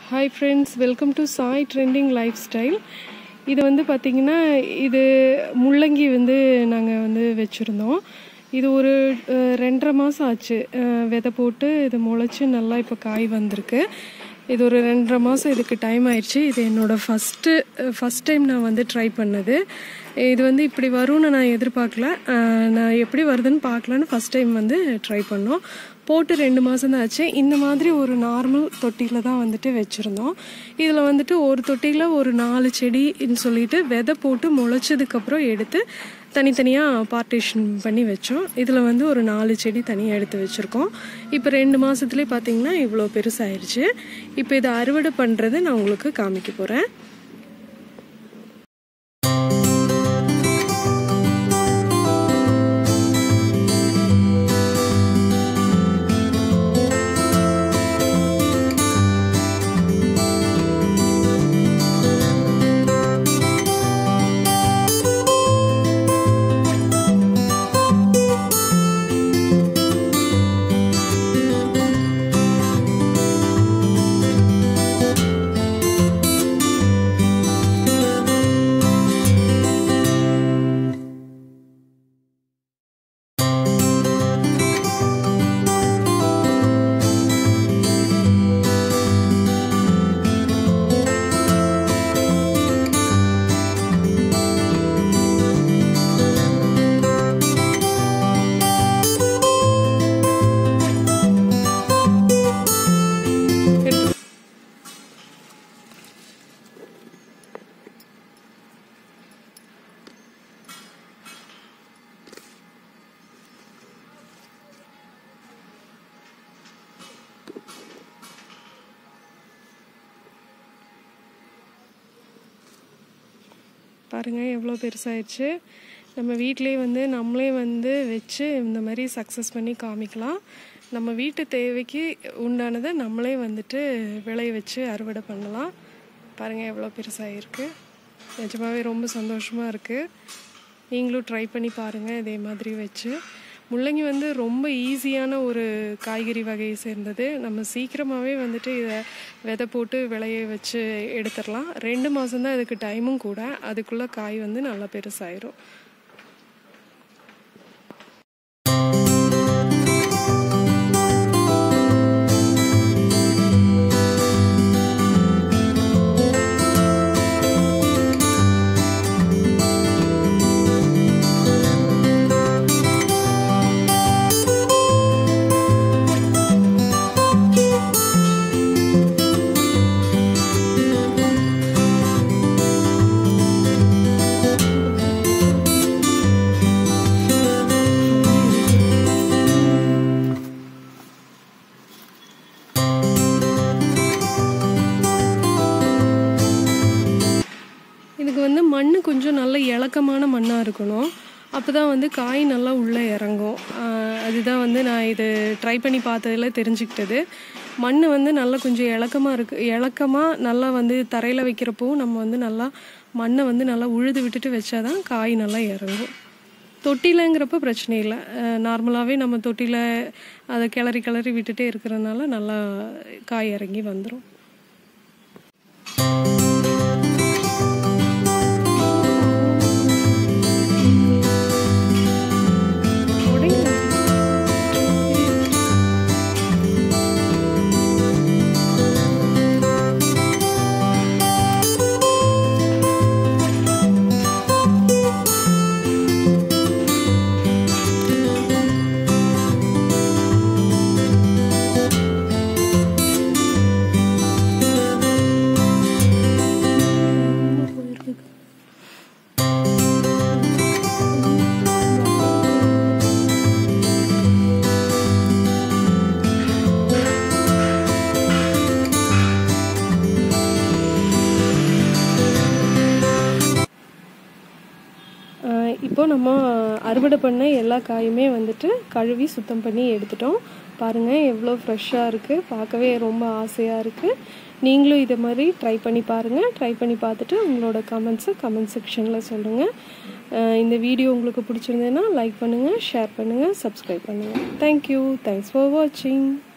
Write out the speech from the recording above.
hi friends welcome to Sai trending life style இது வந்து பார்த்திங்கன்னா இது முள்ளங்கி வந்து நாங்கள் வந்து வச்சுருந்தோம் இது ஒரு அஹ், ரெண்டரை மாதம் ஆச்சு அஹ், விதை போட்டு இது முளைச்சி நல்லா இப்போ காய் வந்திருக்கு இது ஒரு ரெண்டரை மாதம் இதுக்கு டைம் ஆயிடுச்சு இது என்னோடய ஃபஸ்ட்டு ஃபஸ்ட் டைம் நான் வந்து ட்ரை பண்ணது இது வந்து இப்படி வரும்னு நான் எதிர்பார்க்கல அஹ், நான் எப்படி வருதுன்னு பார்க்கலான்னு ஃபஸ்ட் டைம் வந்து ட்ரை பண்ணோம் போட்டு ரெண்டு மாதம் தான் ஆச்சு இந்த மாதிரி ஒரு நார்மல் தொட்டியில் தான் வந்துட்டு வச்சுருந்தோம் இதில் வந்துட்டு ஒரு தொட்டியில் ஒரு நாலு செடின்னு சொல்லிட்டு விதை போட்டு முளைச்சதுக்கப்புறம் எடுத்து தனித்தனியாக பார்ட்டிஷன் பண்ணி வச்சோம் இதில் வந்து ஒரு நாலு செடி தனியாக எடுத்து வச்சுருக்கோம் இப்போ ரெண்டு மாதத்துலேயே பார்த்தீங்கன்னா இவ்வளோ பெருசாயிருச்சு இப்போ இதை அறுவடை பண்ணுறது நான் உங்களுக்கு காமிக்க போகிறேன் பாருங்கள் எவ்வளோ பெருசாயிடுச்சு நம்ம வீட்டிலே வந்து நம்மளே வந்து வச்சு இந்த மாதிரி சக்ஸஸ் பண்ணி காமிக்கலாம் நம்ம வீட்டு தேவைக்கு உண்டானதை நம்மளே வந்துட்டு விளைய வச்சு அறுவடை பண்ணலாம் பாருங்கள் எவ்வளோ பெருசாகிருக்கு நிஜமாவே ரொம்ப சந்தோஷமாக இருக்குது நீங்களும் ட்ரை பண்ணி பாருங்கள் இதே மாதிரி வச்சு முள்ளங்கி வந்து ரொம்ப ஈஸியான ஒரு காய்கறி வகையை சேர்ந்தது நம்ம சீக்கிரமாகவே வந்துட்டு இதை விதை போட்டு விளைய வச்சு எடுத்துடலாம் ரெண்டு மாதம்தான் இதுக்கு டைமும் கூட அதுக்குள்ளே காய் வந்து நல்லா பெருசாயிரும் இதுக்கு வந்து மண் கொஞ்சம் நல்ல இலக்கமான மண்ணாக இருக்கணும் அப்போ தான் வந்து காய் நல்லா உள்ளே இறங்கும் ஆஹ் அதுதான் வந்து நான் இது ட்ரை பண்ணி பார்த்ததில் தெரிஞ்சுக்கிட்டது மண் வந்து நல்லா கொஞ்சம் இலக்கமாக இருக்கு இலக்கமாக நல்லா வந்து தரையில் வைக்கிறப்போ நம்ம வந்து நல்லா மண்ணை வந்து நல்லா உழுது விட்டுட்டு வச்சாதான் காய் நல்லா இறங்கும் தொட்டிலங்கிறப்ப பிரச்சனை இல்லை நார்மலாகவே நம்ம தொட்டியில் அதை கிளறி கிளறி விட்டுட்டே இருக்கிறதுனால நல்லா காய் இறங்கி வந்துடும் ஆஹ் இப்போ நம்ம அறுவடை பண்ண எல்லா காயுமே வந்துட்டு கழுவி சுத்தம் பண்ணி எடுத்துட்டோம் பாருங்கள் எவ்வளோ ஃப்ரெஷ்ஷாக இருக்குது பார்க்கவே ரொம்ப ஆசையாக இருக்குது நீங்களும் இதை மாதிரி ட்ரை பண்ணி பாருங்கள் ட்ரை பண்ணி பார்த்துட்டு உங்களோட கமெண்ட்ஸை கமெண்ட் செக்ஷனில் சொல்லுங்கள் இந்த வீடியோ உங்களுக்கு பிடிச்சிருந்ததுன்னா லைக் பண்ணுங்கள் ஷேர் பண்ணுங்கள் சப்ஸ்கிரைப் பண்ணுங்கள் தேங்க்யூ தேங்க்ஸ் ஃபார் வாட்சிங்